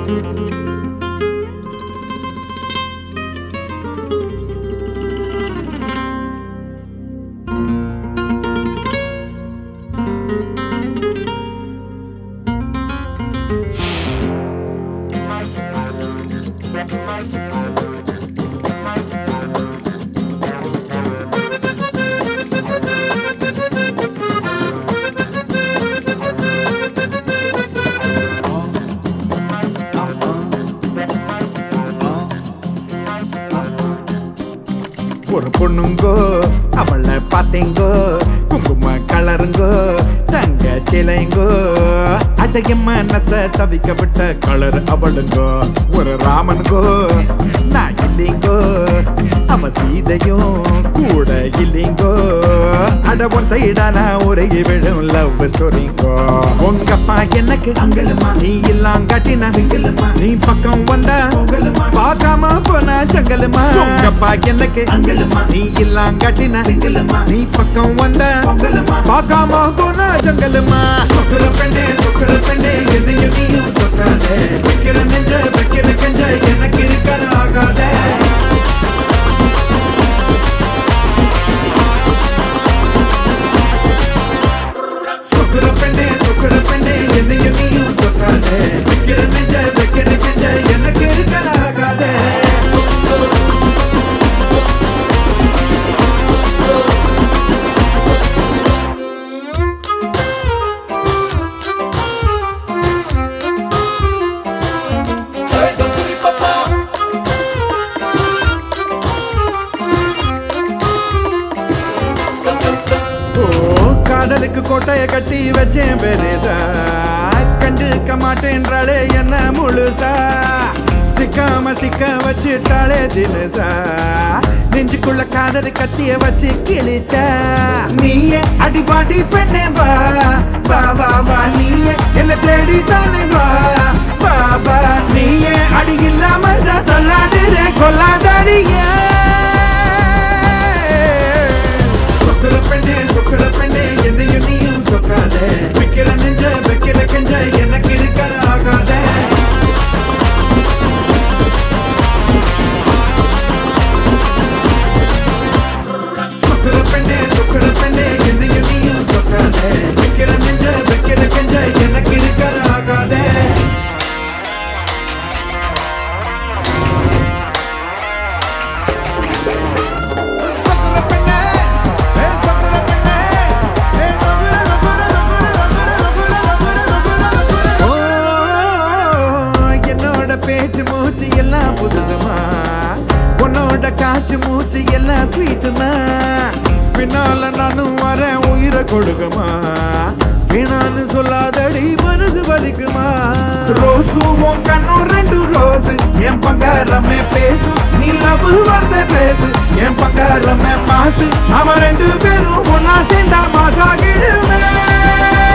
ஒரு பொண்ணுங்கோ அவளை பார்த்தேங்கோ குங்கும கலருங்கோ தங்க சிலைங்கோ அடகிய மனச தவிக்க விட்ட கலர் அவளுங்கோ ஒரு ராமனுங்கோ நான் இல்லைங்கோ அவ சீதையும் கூட இல்லைங்கோ அட ஒன் சைடான உருகி விடும் லவ் ஸ்டோரிங்கோ உங்க அப்பா எனக்கு அங்கலுமா நீ எல்லாம் கட்டின சிங்கலுமா நீ பக்கம் வந்தா பார்க்காம போனா சங்கலுமா உங்க அப்பா எனக்கு அங்கலுமா நீ எல்லாம் கட்டின சிங்கலுமா நீ பக்கம் வந்த பார்க்காம போனா சங்கலுமா சொக்குற பெண்ணே சொக்குற பெண்ணே என்னையும் நீயும் சொக்காதே வைக்கிற நெஞ்ச வைக்கிற கஞ்ச எனக்கு இருக்கிற ஆகாதே சொக்குற பெண்ணே சொக்குற பெண்ணே என்னையும் நீயும் சொக்காதே வைக்கிற நெஞ்ச வைக்கிற கஞ்ச எனக்கு இருக்கிற ஆகாதே ஓ காதலுக்கு கோட்டைய கட்டி வச்சேன் பெருசா கண்டுக்க மாட்டேன்றாளே என்ன முழுசா சிக்காம சிக்க வச்சுட்டாளே தினசா நெஞ்சுக்குள்ள காதல் கத்திய வச்சு கிழிச்சா நீயே அடிபாடி பெண்ணே வா வா வா வா நீயே என்ன தேடி தானே வா வா வா நீயே அடி இல்லாம தான் தள்ளாடுற கொல்லாதடியே சொக்குற பெண்ணே சொக்குற பெண்ணே என்னையும் நீயும் சொக்காதே வைக்கிற நெஞ்ச வைக்கிற கெஞ்ச எனக்கு இருக்கிற ஆகாதே சொக்குற பெண்ணே சொக்குற பெண்ணே என்னையும் நீயும் சொக்காதே வைக்கிற நெஞ்ச வைக்கிற கெஞ்ச எனக்கு இருக்கிற ஆகாதே சொக்குற பெண்ணே ஏ சொக்குற பெண்ணே ஏ சொக்குற சொக்குற சொக்குற சொக்குற சொக்குற சொக்குற சொக்குற ஓ என்னோட பேச்சு மூச்சு எல்லாம் புதுசுமா உன்னோட காச்சு மூச்சு எல்லாம் ஸ்வீட்டுமா பின்னால நானும் வரேன் உயிரை கொடுக்குமா வீணான்னு சொல்லாதடி மனசு வலிக்குமா ரோசு உன் கண்ணும் ரெண்டு ரோஸ் என் பங்காரமே பேசு நீ லவ் வார்த்தை பேசு என் பங்காரமே மாசு நாம ரெண்டு பேரும் ஒன்னா சேர்ந்தா மாசாகிடுமே